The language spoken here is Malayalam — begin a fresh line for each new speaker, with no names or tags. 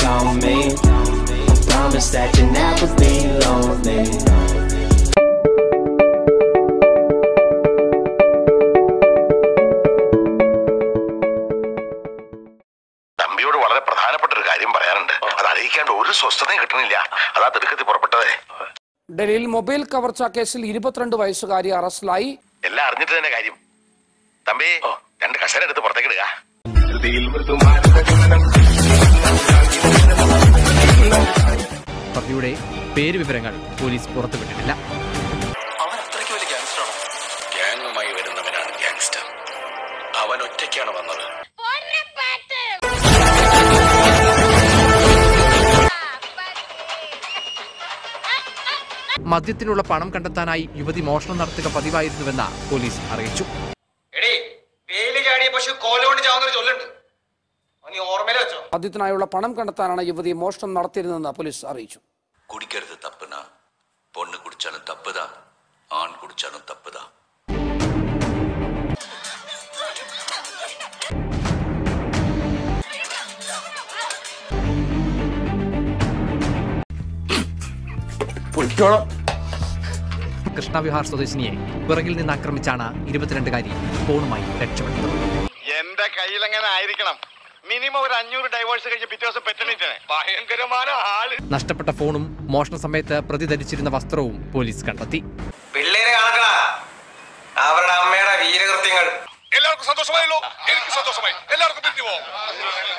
on me. Promise that you'll never be lonely.
തമ്പിയോട് വളരെ പ്രധാനപ്പെട്ട ഒരു കാര്യം പറയാനുണ്ട് അത് അറിയിക്കാണ്ട് ഒരു സ്വസ്ഥതയും കിട്ടണില്ല അതാ തിടുക്കത്തിൽ പുറപ്പെട്ടതേ
ഡൽഹിയിൽ മൊബൈൽ കവർച്ചാ കേസിൽ ഇരുപത്തിരണ്ട് വയസ്സുകാരി അറസ്റ്റിലായി
എല്ലാം അറിഞ്ഞിട്ട് തന്നെ കാര്യം തമ്പി രണ്ട് കസേര എടുത്ത് പുറത്തേക്ക് ഇടുക
പ്രതിയുടെ പേര് വിവരങ്ങൾ പോലീസ് പുറത്തുവിട്ടിട്ടില്ല
അവൻ അത്രയ്ക്ക് വലിയ ഗ്യാങ്സ്റ്ററാണോ ഗ്യാങ്ങുമായി വരുന്നവനാണ് ഗ്യാങ്സ്റ്റർ അവൻ ഒറ്റയ്ക്കാണ് വന്നത്
മദ്യത്തിനുള്ള പണം കണ്ടെത്താനായി യുവതി മോഷണം നടത്തുക പതിവായിരുന്നുവെന്ന് പോലീസ് അറിയിച്ചു
എടീ വേലി ചാടിയ പശു കോലുകൊണ്ട് ചാവുന്നൊരു ചൊല്ലുണ്ട് അത് നീ ഓർമ്മയിൽ വെച്ചോ
മദ്യത്തിനായുള്ള പണം കണ്ടെത്താനാണ് യുവതി മോഷണം നടത്തിയിരുന്നതെന്ന് പോലീസ് അറിയിച്ചു
குடிக்கிறது தப்புனா பொண்ணு குடிச்சாலும் தப்புதான் ஆண் குடிச்சாலும் தப்புதான்
കൃഷ്ണവിഹാർ സ്വദേശിനിയെ പിറകിൽ നിന്ന് ആക്രമിച്ചാണ് ഇരുപത്തിരണ്ടുകാരി ഫോണുമായി രക്ഷപ്പെട്ടത്
എന്റെ കയ്യിലെങ്ങനെ ആയിരിക്കണം മിനിമം ഒരു അഞ്ഞൂറ് ഡൈവേഴ്സ് കഴിഞ്ഞ് പിറ്റേ ദിവസം പെറ്റണിട്ടേ ഭയങ്കരമായ ആള്
നഷ്ടപ്പെട്ട ഫോണും മോഷണ സമയത്ത് പ്രതി ധരിച്ചിരുന്ന വസ്ത്രവും പോലീസ് കണ്ടെത്തി
പിള്ളേരെ കാണക്കടാ അവരുടെ അമ്മയുടെ വീരകൃത്യങ്ങൾ
എല്ലാവർക്കും സന്തോഷമായല്ലോ എനിക്ക് സന്തോഷമായി എല്ലാവർക്കും പിരിഞ്ഞു പോവാം